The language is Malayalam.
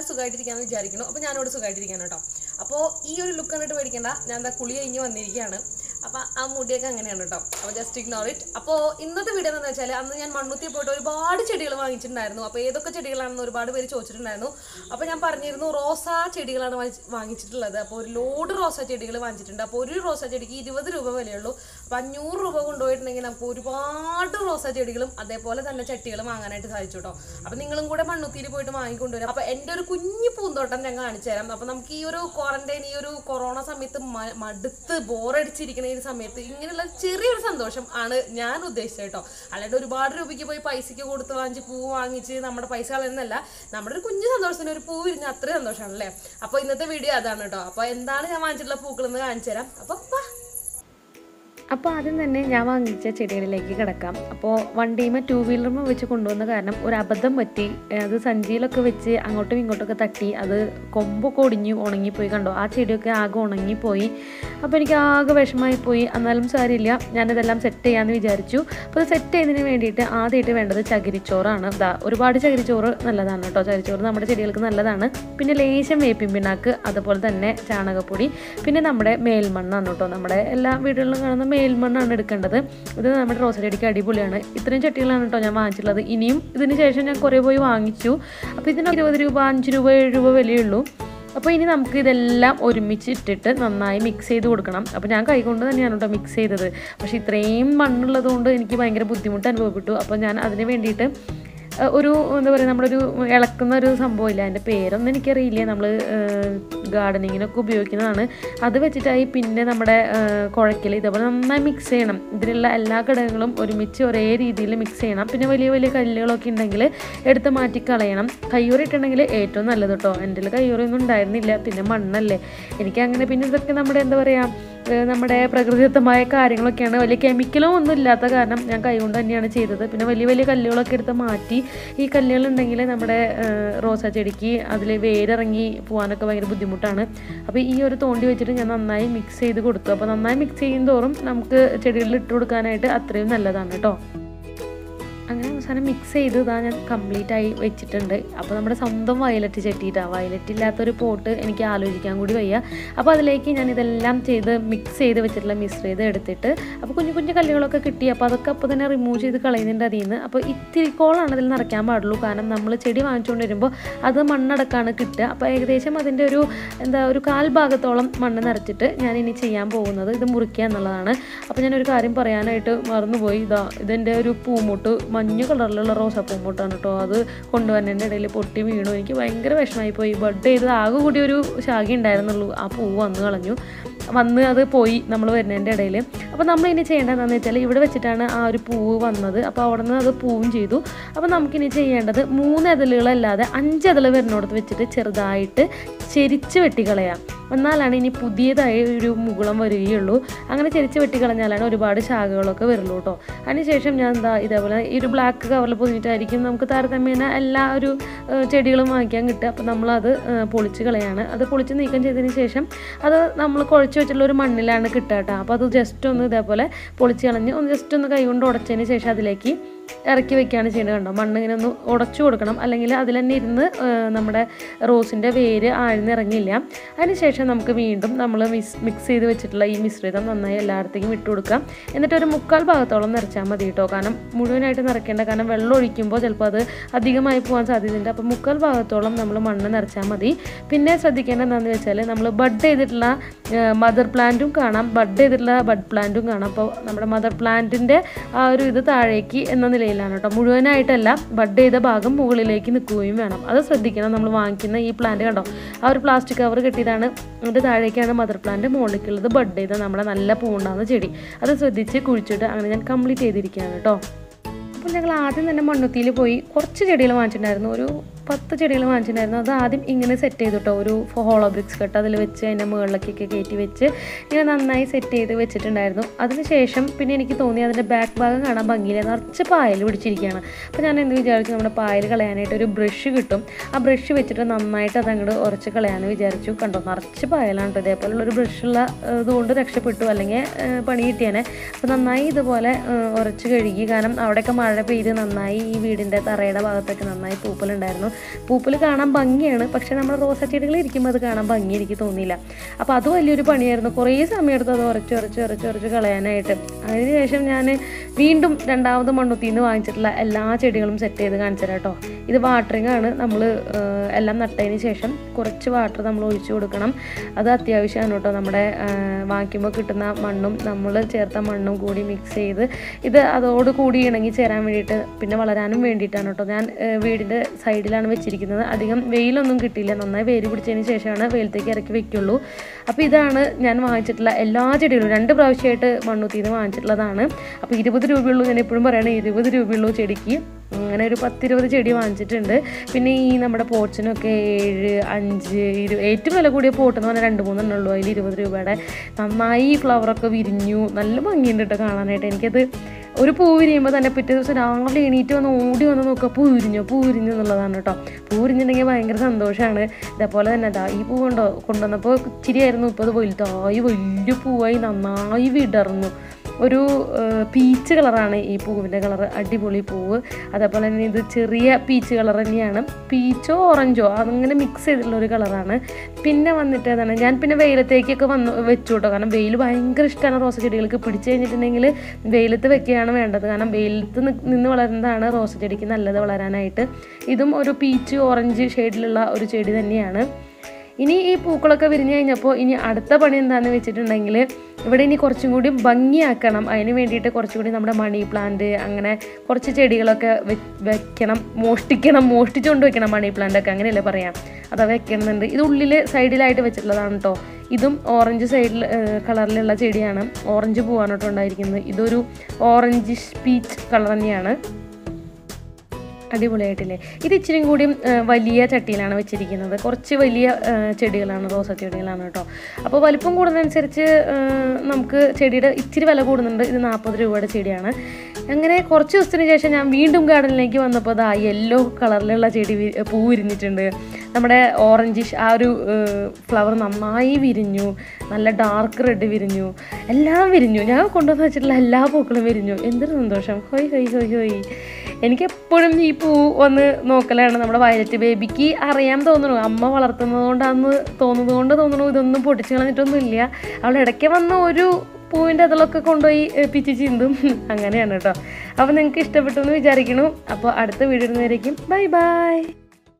സുഖമായിട്ടിരിക്കാന്ന് വിചാരിക്കുന്നു അപ്പോൾ ഞാനിവിടെ സുഖമായിട്ടിരിക്കാണ് കേട്ടോ അപ്പോൾ ഈ ഒരു ലുക്ക് കണ്ടിട്ട് പേടിക്കണ്ട ഞാൻ എന്താ കുളി കഴിഞ്ഞ് വന്നിരിക്കുകയാണ് അപ്പോൾ ആ മുടിയൊക്കെ അങ്ങനെയാണ് കേട്ടോ അപ്പോൾ ജസ്റ്റ് ഇഗ്നോർ ഇറ്റ് അപ്പോൾ ഇന്നത്തെ വീഡിയോ എന്താണെന്ന് വെച്ചാൽ അന്ന് ഞാൻ മണ്ണുത്തി പോയിട്ട് ഒരുപാട് ചെടികൾ വാങ്ങിച്ചിട്ടുണ്ടായിരുന്നു അപ്പോൾ ഏതൊക്കെ ചെടികളാണെന്ന് ഒരുപാട് പേര് ചോദിച്ചിട്ടുണ്ടായിരുന്നു അപ്പോൾ ഞാൻ പറഞ്ഞിരുന്നു റോസാ ചെടികളാണ് വാങ്ങിച്ച് വാങ്ങിച്ചിട്ടുള്ളത് അപ്പോൾ ഒരു ലോഡ് റോസാ ചെടികൾ വാങ്ങിച്ചിട്ടുണ്ട് അപ്പോൾ ഒരു റോസാ ചെടിക്ക് ഇരുപത് രൂപ വിലയുള്ളൂ അപ്പോൾ അഞ്ഞൂറ് രൂപ കൊണ്ടുപോയിട്ടുണ്ടെങ്കിൽ നമുക്ക് ഒരുപാട് റോസാ ചെടികളും അതേപോലെ തന്നെ ചട്ടികളും വാങ്ങാനായിട്ട് സാധിച്ചു കേട്ടോ അപ്പോൾ നിങ്ങളും കൂടെ മണ്ണുത്തിയിൽ പോയിട്ട് വാങ്ങിക്കൊണ്ടുവരാം അപ്പോൾ എൻ്റെ ഒരു കുഞ്ഞു പൂന്തോട്ടം ഞാൻ കാണിച്ചു തരാം അപ്പോൾ നമുക്ക് ഈ ഒരു ക്വാറന്റൈൻ ഈ ഒരു കൊറോണ സമയത്ത് മ- മടുത്ത് ബോറടിച്ചിരിക്കുന്ന ഈ ഒരു സമയത്ത് ഇങ്ങനെയുള്ള ചെറിയൊരു സന്തോഷം ആണ് ഞാൻ ഉദ്ദേശിച്ചത് കേട്ടോ അല്ലാണ്ട് ഒരുപാട് രൂപയ്ക്ക് പോയി പൈസയ്ക്ക് കൊടുത്ത് വാങ്ങിച്ച് പൂ വാങ്ങിച്ച് നമ്മുടെ പൈസ കളയുന്നല്ല നമ്മുടെ ഒരു കുഞ്ഞു സന്തോഷത്തിന് ഒരു പൂ വിരിഞ്ഞ അത്രയും സന്തോഷമാണല്ലേ അപ്പോൾ ഇന്നത്തെ വീഡിയോ അതാണ് കേട്ടോ അപ്പോൾ എന്താണ് ഞാൻ വാങ്ങിച്ചിട്ടുള്ള പൂക്കളെന്ന് കാണിച്ചു തരാം അപ്പോൾ വാ അപ്പോൾ ആദ്യം തന്നെ ഞാൻ വാങ്ങിച്ച ചെടികളിലേക്ക് കിടക്കാം അപ്പോൾ വണ്ടിയുമ ടൂ വീലറുമ വെച്ച് കൊണ്ടുവന്ന കാരണം ഒരു അബദ്ധം പറ്റി ഏഹ് അത് സഞ്ചിയിലൊക്കെ വെച്ച് അങ്ങോട്ടും ഇങ്ങോട്ടൊക്കെ തട്ടി അത് കൊമ്പൊക്കെ ഒടിഞ്ഞു ഉണങ്ങിപ്പോയി കണ്ടോ ആ ചെടിയൊക്കെ ആകെ ഉണങ്ങിപ്പോയി അപ്പോൾ എനിക്ക് ആകെ വിഷമായി പോയി എന്നാലും സാരമില്ല ഞാനിതെല്ലാം സെറ്റ് ചെയ്യാമെന്ന് വിചാരിച്ചു അപ്പോൾ അത് സെറ്റ് ചെയ്യുന്നതിന് വേണ്ടിയിട്ട് ആദ്യമായിട്ട് വേണ്ടത് ചകിരിച്ചോറാണ് ദാ ഒരുപാട് ചകിരിച്ചോറ് നല്ലതാണ് കേട്ടോ ചകിരിച്ചോറ് നമ്മുടെ ചെടികൾക്ക് നല്ലതാണ് പിന്നെ ലേശം വേപ്പിൻ പിണ്ണാക്ക് അതുപോലെ തന്നെ ചാണകപ്പൊടി പിന്നെ നമ്മുടെ മേൽമണ്ണാണ് കേട്ടോ നമ്മുടെ എല്ലാ വീടുകളിലും കാണുന്ന മേൽമണ്ണാണ് എടുക്കേണ്ടത് ഇത് നമ്മുടെ റോസ് ചെടിക്ക് അടിപൊളിയാണ് ഇത്രയും ചട്ടികളാണ് കേട്ടോ ഞാൻ വാങ്ങിച്ചിട്ടുള്ളത് ഇനിയും ഇതിന് ശേഷം ഞാൻ കുറേ പോയി വാങ്ങിച്ചു അപ്പോൾ ഇതിന് ഇരുപത് രൂപ അഞ്ച് രൂപ ഏഴ് രൂപ വിലയുള്ളൂ അപ്പോൾ ഇനി നമുക്ക് ഇതെല്ലാം ഒരുമിച്ച് ഇട്ടിട്ട് നന്നായി മിക്സ് ചെയ്ത് കൊടുക്കണം അപ്പോൾ ഞാൻ കൈകൊണ്ട് തന്നെയാണ് കേട്ടോ മിക്സ് ചെയ്തത് പക്ഷേ ഇത്രയും മണ്ണുള്ളത് കൊണ്ട് എനിക്ക് ഭയങ്കര ബുദ്ധിമുട്ട് അനുഭവപ്പെട്ടു അപ്പോൾ ഞാൻ അതിന് വേണ്ടിയിട്ട് അഹ് ഒരു എന്താ പറയുക നമ്മളൊരു ഇളക്കുന്ന ഒരു സംഭവമില്ല അതിൻ്റെ പേരൊന്നും എനിക്കറിയില്ല നമ്മൾ ഗാർഡനിങ്ങിനൊക്കെ ഉപയോഗിക്കുന്നതാണ് അത് വെച്ചിട്ടായി പിന്നെ നമ്മുടെ കുഴക്കൽ ഇതേപോലെ നന്നായി മിക്സ് ചെയ്യണം ഇതിലുള്ള എല്ലാ ഘടകങ്ങളും ഒരുമിച്ച് ഒരേ രീതിയിൽ മിക്സ് ചെയ്യണം പിന്നെ വലിയ വലിയ കല്ലുകളൊക്കെ ഉണ്ടെങ്കിൽ എടുത്ത് മാറ്റി കളയണം കയ്യൂറി ഇട്ടുണ്ടെങ്കിൽ ഏറ്റവും നല്ലത് കേട്ടോ എൻ്റെ കയ്യൂറൊന്നും ഉണ്ടായിരുന്നില്ല പിന്നെ മണ്ണല്ലേ എനിക്ക് അങ്ങനെ പിന്നെ ഇതൊക്കെ നമ്മുടെ എന്താ പറയുക ഏഹ് നമ്മുടെ പ്രകൃതിദത്തമായ കാര്യങ്ങളൊക്കെയാണ് വലിയ കെമിക്കലും ഒന്നും ഇല്ലാത്ത കാരണം ഞാൻ കൈകൊണ്ട് തന്നെയാണ് ചെയ്തത് പിന്നെ വലിയ വലിയ കല്ലുകളൊക്കെ എടുത്ത് മാറ്റി ഈ കല്ലുകൾ ഉണ്ടെങ്കിൽ നമ്മുടെ ഏഹ് റോസാ ചെടിക്ക് അതിൽ വേരിറങ്ങി പോകാനൊക്കെ ഭയങ്കര ബുദ്ധിമുട്ടാണ് അപ്പോൾ ഈ ഒരു തോണ്ടി വെച്ചിട്ട് ഞാൻ നന്നായി മിക്സ് ചെയ്ത് കൊടുത്തു അപ്പോൾ നന്നായി മിക്സ് ചെയ്യും തോറും നമുക്ക് ചെടികളിൽ ഇട്ട് കൊടുക്കാനായിട്ട് അത്രയും നല്ലതാണ് കേട്ടോ അങ്ങനെ അവസാനം മിക്സ് ചെയ്ത് ഇതാ ഞാൻ കംപ്ലീറ്റ് ആയി വെച്ചിട്ടുണ്ട് അപ്പോൾ നമ്മുടെ സ്വന്തം വയലറ്റ് ചട്ടിയിട്ടാണ് വയലറ്റ് ഇല്ലാത്തൊരു പോട്ട് എനിക്ക് ആലോചിക്കാൻ കൂടി വയ്യ അപ്പോൾ അതിലേക്ക് ഞാൻ ഇതെല്ലാം ചെയ്ത് മിക്സ് ചെയ്ത് വെച്ചിട്ടുള്ള മിശ്രിതം എടുത്തിട്ട് അപ്പോൾ കുഞ്ഞു കുഞ്ഞു കല്ലുകളൊക്കെ കിട്ടി അപ്പോൾ അതൊക്കെ അപ്പോൾ തന്നെ റിമൂവ് ചെയ്ത് കളയുന്നുണ്ട് അതിൽ നിന്ന് അപ്പോൾ ഇത്തിരിക്കോളാണ് അതിൽ നിറയ്ക്കാൻ പാടുള്ളൂ കാരണം നമ്മൾ ചെടി വാങ്ങിച്ചുകൊണ്ട് വരുമ്പോൾ അത് മണ്ണടക്കാണ് കിട്ടുക അപ്പോൾ ഏകദേശം അതിൻ്റെ ഒരു എന്താ ഒരു കാൽ ഭാഗത്തോളം മണ്ണ് നിറച്ചിട്ട് ഞാൻ ഇനി ചെയ്യാൻ പോകുന്നത് ഇത് മുറിക്കുക എന്നുള്ളതാണ് അപ്പോൾ ഞാനൊരു കാര്യം പറയാനായിട്ട് മറന്നുപോയി ഇതാ ഇതിൻ്റെ ഒരു പൂമുട്ട് മഞ്ഞ കളറിലുള്ള റോസാ പൂമുട്ടാണ് കേട്ടോ അത് കൊണ്ടുവന്നതിൻ്റെ ഇടയിൽ പൊട്ടി വീണു എനിക്ക് ഭയങ്കര വിഷമമായി പോയി ബഡ് ചെയ്ത് ആകെ കൂടി ഒരു ശാഖ ഉണ്ടായിരുന്നുള്ളൂ ആ പൂവ് വന്ന് കളഞ്ഞു വന്ന് അത് പോയി നമ്മൾ വരുന്നതിൻ്റെ ഇടയിൽ അപ്പോൾ നമ്മൾ ഇനി ചെയ്യേണ്ടത് എന്താണെന്ന് വെച്ചാൽ ഇവിടെ വെച്ചിട്ടാണ് ആ ഒരു പൂവ് വന്നത് അപ്പോൾ അവിടെ നിന്ന് അത് പൂവും ചെയ്തു അപ്പോൾ നമുക്കിനി ചെയ്യേണ്ടത് മൂന്ന് എതളുകളല്ലാതെ അഞ്ച് എതൾ വരുന്നിടത്ത് വെച്ചിട്ട് ചെറുതായിട്ട് ചെരിച്ച് വെട്ടിക്കളയാം എന്നാലാണ് ഇനി പുതിയതായി ഒരു മുകുളം വരികയുള്ളൂ അങ്ങനെ ചെരിച്ച് വെട്ടിക്കളഞ്ഞാലാണ് ഒരുപാട് ശാഖകളൊക്കെ വരുള്ളൂ കേട്ടോ അതിനുശേഷം ഞാൻ എന്താ ഇതേപോലെ ഈ ഒരു ബ്ലാക്ക് കവറിൽ പൊതിഞ്ഞിട്ടായിരിക്കും നമുക്ക് താരതമ്യേന എല്ലാ ഒരു ഏഹ്, ചെടികളും വാങ്ങിക്കാൻ കിട്ടുക അപ്പോൾ നമ്മളത് ഏഹ്, പൊളിച്ച് കളയാണ് അത് പൊളിച്ച് നീക്കം ചെയ്തതിന് ശേഷം അത് നമ്മൾ കുഴച്ച് വെച്ചിട്ടുള്ള ഒരു മണ്ണിലാണ് കിട്ടുക കേട്ടോ അപ്പോൾ അത് ജസ്റ്റ് ഒന്ന് ഇതേപോലെ പൊളിച്ച് കളഞ്ഞ് ഒന്ന് ജസ്റ്റ് ഒന്ന് കൈ കൊണ്ട് ഉടച്ചതിന് ശേഷം അതിലേക്ക് ഇറക്കി വെക്കുകയാണ് ചെയ്യുന്നത് കണ്ടോ മണ്ണ് ഇങ്ങനെ ഒന്ന് ഉടച്ചു കൊടുക്കണം അല്ലെങ്കിൽ അതിൽ തന്നെ ഇരുന്ന് ഏഹ്, നമ്മുടെ റോസിൻ്റെ വേര് ആഴ്ന്നിറങ്ങില്ല അതിനുശേഷം നമുക്ക് വീണ്ടും നമ്മൾ മിക്സ് മിക്സ് ചെയ്ത് വെച്ചിട്ടുള്ള ഈ മിശ്രിതം നന്നായി എല്ലായിടത്തേക്കും ഇട്ട് കൊടുക്കാം എന്നിട്ട് ഒരു മുക്കാൽ ഭാഗത്തോളം നിറച്ചാൽ മതി കേട്ടോ കാരണം മുഴുവനായിട്ട് നിറയ്ക്കേണ്ട കാരണം വെള്ളം ഒഴിക്കുമ്പോൾ ചിലപ്പോൾ അത് അധികമായി പോകാൻ സാധ്യതയുണ്ട് അപ്പോൾ മുക്കാൽ ഭാഗത്തോളം നമ്മൾ മണ്ണ് നിറച്ചാൽ മതി പിന്നെ ശ്രദ്ധിക്കേണ്ടത് എന്താണെന്ന് വെച്ചാൽ നമ്മൾ ബഡ് ചെയ്തിട്ടുള്ള മദർ പ്ലാന്റും കാണാം ബഡ് ചെയ്തിട്ടുള്ള ബഡ് പ്ലാന്റും കാണാം അപ്പോൾ നമ്മുടെ മദർ പ്ലാന്റിൻ്റെ ആ ഒരു ഇത് താഴേക്ക് എന്ന നിലയിലാണ് കേട്ടോ മുഴുവനായിട്ടല്ല ബഡ് ചെയ്ത ഭാഗം മുകളിലേക്ക് നിൽക്കുകയും വേണം അത് ശ്രദ്ധിക്കണം നമ്മൾ വാങ്ങിക്കുന്ന ഈ പ്ലാന്റ് കണ്ടോ ആ ഒരു പ്ലാസ്റ്റിക് കവർ കെട്ടിയതാണ് അതിൻ്റെ താഴേക്കാണ് മദർ പ്ലാന്റ് മുകളിലേക്കുള്ളത് ബഡ് ചെയ്ത നമ്മുടെ നല്ല പൂണ്ടാകുന്ന ചെടി അത് ശ്രദ്ധിച്ച് കുഴിച്ചിട്ട് അങ്ങനെ ഞാൻ കംപ്ലീറ്റ് ചെയ്തിരിക്കുകയാണ് കേട്ടോ അപ്പോൾ ഞങ്ങൾ ആദ്യം തന്നെ മണ്ണുത്തിയിൽ പോയി കുറച്ച് ചെടികൾ വാങ്ങിച്ചിട്ടുണ്ടായിരുന്നു ഒരു പത്ത് ചെടികൾ വാങ്ങിച്ചിട്ടുണ്ടായിരുന്നു അത് ആദ്യം ഇങ്ങനെ സെറ്റ് ചെയ്തു കേട്ടോ ഒരു ഹോളോ ബ്രിക്സ് കട്ട് അതിൽ വെച്ച് അതിൻ്റെ മുകളിലേക്കൊക്കെ കയറ്റി വെച്ച് ഇങ്ങനെ നന്നായി സെറ്റ് ചെയ്ത് വെച്ചിട്ടുണ്ടായിരുന്നു അതിനുശേഷം പിന്നെ എനിക്ക് തോന്നി അതിൻ്റെ ബാക്ക് ഭാഗം കാണാൻ ഭംഗിയില്ല നിറച്ച് പായൽ പിടിച്ചിരിക്കുകയാണ് അപ്പോൾ ഞാൻ എന്ത് വിചാരിച്ചു നമ്മുടെ പായൽ കളയാനായിട്ട് ഒരു ബ്രഷ് കിട്ടും ആ ബ്രഷ് വെച്ചിട്ട് നന്നായിട്ട് അതങ്ങോട്ട് ഉറച്ച് കളയാമെന്ന് വിചാരിച്ചു കണ്ടോ നിറച്ച് പായലാണ് കേട്ടോ ഇതേപോലുള്ള ഒരു ബ്രഷുള്ള ഇതുകൊണ്ട് രക്ഷപ്പെട്ടു അല്ലെങ്കിൽ ഏഹ്, പണി കിട്ടിയേനെ അപ്പോൾ നന്നായി ഇതുപോലെ ഏഹ്, ഉരച്ച് കഴുകി കാരണം അവിടെയൊക്കെ മഴ പെയ്ത് നന്നായി ഈ വീടിൻ്റെ തറയുടെ ഭാഗത്തൊക്കെ നന്നായി പൂപ്പലുണ്ടായിരുന്നു പൂപ്പൽ കാണാൻ ഭംഗിയാണ് പക്ഷേ നമ്മുടെ റോസാ ചെടികൾ ഇരിക്കുമ്പോൾ അത് കാണാൻ ഭംഗി എനിക്ക് തോന്നിയില്ല അപ്പോൾ അത് വലിയൊരു പണിയായിരുന്നു കുറേ സമയം എടുത്ത് അത് ഉരച്ച് ഉരച്ച് ഉരച്ച് ഉരച്ച് കളയാനായിട്ട് അതിനുശേഷം ഞാൻ വീണ്ടും രണ്ടാമത് മണ്ണുത്തിയിൽ നിന്ന് വാങ്ങിച്ചിട്ടുള്ള എല്ലാ ചെടികളും സെറ്റ് ചെയ്ത് കാണിച്ചു തരാം കേട്ടോ ഇത് വാട്ടറിങ് ആണ് നമ്മൾ എല്ലാം നട്ടതിന് ശേഷം കുറച്ച് വാട്ടർ നമ്മൾ ഒഴിച്ചു കൊടുക്കണം അത് അത്യാവശ്യമാണ് കേട്ടോ നമ്മുടെ ആ, വാങ്ങിക്കുമ്പോൾ കിട്ടുന്ന മണ്ണും നമ്മൾ ചേർത്ത മണ്ണും കൂടി മിക്സ് ചെയ്ത് ഇത് അതോട് കൂടി ഇണങ്ങി ചേരാൻ വേണ്ടിയിട്ട് പിന്നെ വളരാനും വേണ്ടിയിട്ടാണ് കേട്ടോ ഞാൻ ആ, വീടിൻ്റെ സൈഡിലാണ് വെച്ചിരിക്കുന്നത് അധികം വെയിലൊന്നും കിട്ടിയില്ല നന്നായി വേര് പിടിച്ചതിന് ശേഷമാണ് വെയിലത്തേക്ക് ഇറക്കി വെക്കുള്ളൂ അപ്പോൾ ഇതാണ് ഞാൻ വാങ്ങിച്ചിട്ടുള്ള എല്ലാ ചെടികളും രണ്ട് പ്രാവശ്യമായിട്ട് മണ്ണുത്തിയിൽ നിന്ന് വാങ്ങിച്ചിട്ടുള്ളതാണ് അപ്പോൾ ഇരുപത് രൂപയുള്ളൂ ഞാൻ എപ്പോഴും പറയണേ ഇരുപത് രൂപയുള്ളൂ ചെടിക്ക് അങ്ങനെ ഒരു പത്തിരുപത് ചെടി വാങ്ങിച്ചിട്ടുണ്ട് പിന്നെ ഈ നമ്മുടെ പോട്ട്സിനൊക്കെ ഏഴ് അഞ്ച് ഇരു ഏറ്റവും വില കൂടിയ പോട്ട് എന്ന് പറഞ്ഞാൽ രണ്ട് മൂന്നെണ്ണം ഉള്ളൂ അതിൽ ഇരുപത് രൂപയുടെ നന്നായി ഈ ഫ്ലവറൊക്കെ വിരിഞ്ഞു നല്ല ഭംഗിയുണ്ട് കേട്ടോ കാണാനായിട്ട് എനിക്കത് ഒരു പൂ വിരിയുമ്പോൾ തന്നെ പിറ്റേ ദിവസം രാവിലെ എണീറ്റ് വന്ന് ഓടി വന്ന് നോക്കുക പൂ വിരിഞ്ഞോ പൂ വിരിഞ്ഞു എന്നുള്ളതാണ് കേട്ടോ പൂ വിരിഞ്ഞിട്ടുണ്ടെങ്കിൽ ഭയങ്കര സന്തോഷമാണ് ഇതേപോലെ തന്നെ ദാ ഈ പൂ കൊണ്ടോ കൊണ്ടുവന്നപ്പോൾ ഇച്ചിരിയായിരുന്നു ഇപ്പോൾ അത് വലുതായി വലിയ പൂവായി നന്നായി വിടർന്നു ഒരു പീച്ച് കളറാണ് ഈ പൂവിൻ്റെ കളർ അടിപൊളി പൂവ് അതേപോലെ തന്നെ ഇത് ചെറിയ പീച്ച് കളർ തന്നെയാണ് പീച്ചോ ഓറഞ്ചോ അതങ്ങനെ മിക്സ് ചെയ്തിട്ടുള്ള ഒരു കളറാണ് പിന്നെ വന്നിട്ട് ഏതാണ് ഞാൻ പിന്നെ വെയിലത്തേക്കൊക്കെ വന്ന് വെച്ചു കേട്ടോ കാരണം വെയിൽ ഭയങ്കര ഇഷ്ടമാണ് റോസ ചെടികൾക്ക് പിടിച്ചു കഴിഞ്ഞിട്ടുണ്ടെങ്കിൽ വെയിലത്ത് വെക്കുകയാണ് വേണ്ടത് കാരണം വെയിലത്ത് നി- നിന്ന് വളരുന്നതാണ് റോസ ചെടിക്ക് നല്ലത് വളരാനായിട്ട് ഇതും ഒരു പീച്ച് ഓറഞ്ച് ഷെയ്ഡിലുള്ള ഒരു ചെടി തന്നെയാണ് ഇനി ഈ പൂക്കളൊക്കെ വിരിഞ്ഞു കഴിഞ്ഞപ്പോൾ ഇനി അടുത്ത പണി എന്താണെന്ന് വെച്ചിട്ടുണ്ടെങ്കിൽ ഇവിടെ ഇനി കുറച്ചും കൂടി ഭംഗിയാക്കണം അതിന് വേണ്ടിയിട്ട് കുറച്ചും കൂടി നമ്മുടെ മണി പ്ലാന്റ് അങ്ങനെ കുറച്ച് ചെടികളൊക്കെ വെ- വെക്കണം മോഷ്ടിക്കണം മോഷ്ടിച്ചുകൊണ്ട് വെക്കണം മണി പ്ലാന്റ് ഒക്കെ അങ്ങനെയല്ലേ പറയാം അത് വെക്കണമെന്നുണ്ട് ഇത് ഉള്ളിൽ സൈഡിലായിട്ട് വെച്ചിട്ടുള്ളതാണ് കേട്ടോ ഇതും ഓറഞ്ച് സൈഡിൽ കളറിലുള്ള ചെടിയാണ് ഓറഞ്ച് പൂവാണ് കേട്ടോ ഉണ്ടായിരിക്കുന്നത് ഇതൊരു ഓറഞ്ച് പീച്ച് കളർ തന്നെയാണ് അടിപൊളിയായിട്ടില്ലേ ഇത് ഇച്ചിരി കൂടി വലിയ ചട്ടിയിലാണ് വെച്ചിരിക്കുന്നത് കുറച്ച് വലിയ ആ, ചെടികളാണ് റോസ ചെടികളാണ് കേട്ടോ അപ്പോൾ വലിപ്പം കൂടുന്നതനുസരിച്ച് ആ, നമുക്ക് ചെടിയുടെ ഇച്ചിരി വില കൂടുന്നുണ്ട് ഇത് നാൽപ്പത് രൂപയുടെ ചെടിയാണ് അങ്ങനെ കുറച്ച് ദിവസത്തിന് ശേഷം ഞാൻ വീണ്ടും ഗാർഡനിലേക്ക് വന്നപ്പോൾ അതാ യെല്ലോ കളറിലുള്ള ചെടി വി- പൂ വിരിഞ്ഞിട്ടുണ്ട് നമ്മുടെ ഓറഞ്ചിഷ് ആ ഒരു ഫ്ലവർ നന്നായി വിരിഞ്ഞു നല്ല ഡാർക്ക് റെഡ് വിരിഞ്ഞു എല്ലാം വിരിഞ്ഞു ഞാൻ കൊണ്ടുവന്ന് വെച്ചിട്ടുള്ള എല്ലാ പൂക്കളും വിരിഞ്ഞു എന്തൊരു സന്തോഷം ഹൊയ് ഹൊയ് ഹൊയ് ഹൊയ് എനിക്ക് എപ്പോഴും ഈ പൂ വന്ന് നോക്കലാണ് നമ്മുടെ വയലറ്റ് ബേബിക്ക് അറിയാൻ തോന്നുന്നു അമ്മ വളർത്തുന്നത് കൊണ്ടാന്ന് തോന്നുന്നത് കൊണ്ട് തോന്നുന്നു ഇതൊന്നും പൊട്ടിച്ച് കളഞ്ഞിട്ടൊന്നുമില്ല അവൾ ഇടയ്ക്ക് വന്ന് ഒരു പൂവിൻ്റെ അതിലൊക്കെ കൊണ്ടുപോയി ഏ, പിച്ചി ചിന്തും അങ്ങനെയാണ് കേട്ടോ അപ്പോൾ നിങ്ങൾക്ക് ഇഷ്ടപ്പെട്ടു എന്ന് വിചാരിക്കുന്നു അപ്പോൾ അടുത്ത വീഡിയോ വരുന്നവരേക്കും ബൈ ബൈ